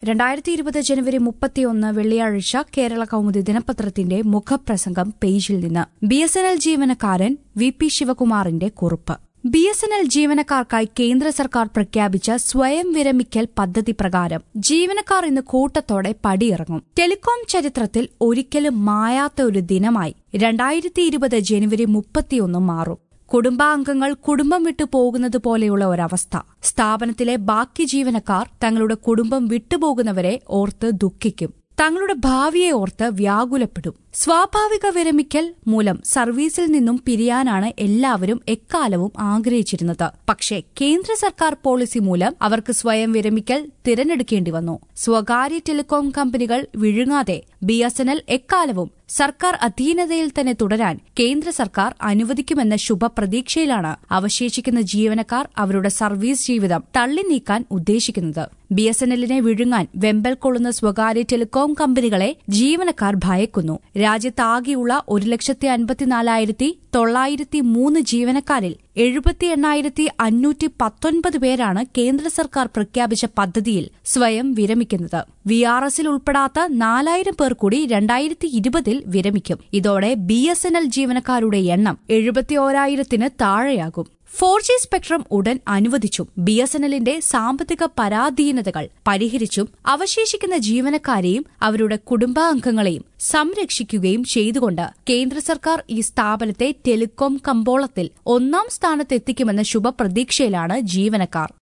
രണ്ടായിരത്തി ഇരുപത് ജനുവരി മുപ്പത്തിയൊന്ന് വെള്ളിയാഴ്ച കേരള കൌമുദി ദിനപത്രത്തിന്റെ മുഖപ്രസംഗം പേജിൽ നിന്ന് ബി എസ് എൻ എൽ ജീവനക്കാരൻ വി പി ശിവകുമാറിന്റെ കുറിപ്പ് ബി എസ് എൻ എൽ ജീവനക്കാർക്കായി കേന്ദ്ര സർക്കാർ പ്രഖ്യാപിച്ച സ്വയം വിരമിക്കൽ പദ്ധതി പ്രകാരം ജീവനക്കാർ ഇന്ന് കൂട്ടത്തോടെ പടിയിറങ്ങും ടെലികോം ചരിത്രത്തിൽ ഒരിക്കലും മായാത്ത ഒരു ദിനമായി രണ്ടായിരത്തി ഇരുപത് ജനുവരി മുപ്പത്തിയൊന്ന് മാറും കുടുംബാംഗങ്ങൾ കുടുംബം വിട്ടു പോകുന്നത് പോലെയുള്ള ഒരവസ്ഥ സ്ഥാപനത്തിലെ ബാക്കി ജീവനക്കാർ തങ്ങളുടെ കുടുംബം വിട്ടുപോകുന്നവരെ ഓർത്ത് ദുഃഖിക്കും തങ്ങളുടെ ഭാവിയെ ഓർത്ത് വ്യാകുലപ്പെടും സ്വാഭാവിക വിരമിക്കൽ മൂലം സർവീസിൽ നിന്നും പിരിയാനാണ് എല്ലാവരും എക്കാലവും ആഗ്രഹിച്ചിരുന്നത് പക്ഷേ കേന്ദ്ര സർക്കാർ പോളിസി മൂലം അവർക്ക് സ്വയം വിരമിക്കൽ തിരഞ്ഞെടുക്കേണ്ടി വന്നു സ്വകാര്യ ടെലികോം കമ്പനികൾ വിഴുങ്ങാതെ ബി എസ് എൻ എൽ എക്കാലവും സർക്കാർ അധീനതയിൽ തന്നെ തുടരാൻ കേന്ദ്ര സർക്കാർ അനുവദിക്കുമെന്ന ശുഭപ്രതീക്ഷയിലാണ് അവശേഷിക്കുന്ന ജീവനക്കാർ അവരുടെ സർവീസ് ജീവിതം തള്ളി നീക്കാൻ ഉദ്ദേശിക്കുന്നത് ബി എസ് എൻ എല്ലിനെ വിഴുങ്ങാൻ വെമ്പൽ കൊള്ളുന്ന സ്വകാര്യ ടെലികോം കമ്പനികളെ ജീവനക്കാർ ഭയക്കുന്നു രാജ്യത്താകെയുള്ള ഒരു ലക്ഷത്തി അൻപത്തിനാലായിരത്തി തൊള്ളായിരത്തി മൂന്ന് ജീവനക്കാരിൽ എഴുപത്തി എണ്ണായിരത്തി അഞ്ഞൂറ്റി പത്തൊൻപത് പേരാണ് കേന്ദ്ര സർക്കാർ പ്രഖ്യാപിച്ച പദ്ധതിയിൽ സ്വയം വിരമിക്കുന്നത് വി ആർ എസിൽ ഉൾപ്പെടാത്ത നാലായിരം പേർ കൂടി രണ്ടായിരത്തി ഇരുപതിൽ വിരമിക്കും ഇതോടെ ബി എസ് എൻ എൽ ജീവനക്കാരുടെ എണ്ണം എഴുപത്തിയോരായിരത്തിന് താഴെയാകും ഫോർ ജി സ്പെക്ട്രം ഉടൻ അനുവദിച്ചും ബി എസ് എൻ എല്ലിന്റെ സാമ്പത്തിക പരാധീനതകൾ പരിഹരിച്ചും അവശേഷിക്കുന്ന ജീവനക്കാരെയും അവരുടെ കുടുംബാംഗങ്ങളെയും സംരക്ഷിക്കുകയും ചെയ്തുകൊണ്ട് കേന്ദ്ര സർക്കാർ ഈ സ്ഥാപനത്തെ ടെലികോം കമ്പോളത്തിൽ ഒന്നാം സ്ഥാനത്തെത്തിക്കുമെന്ന ശുഭപ്രതീക്ഷയിലാണ് ജീവനക്കാർ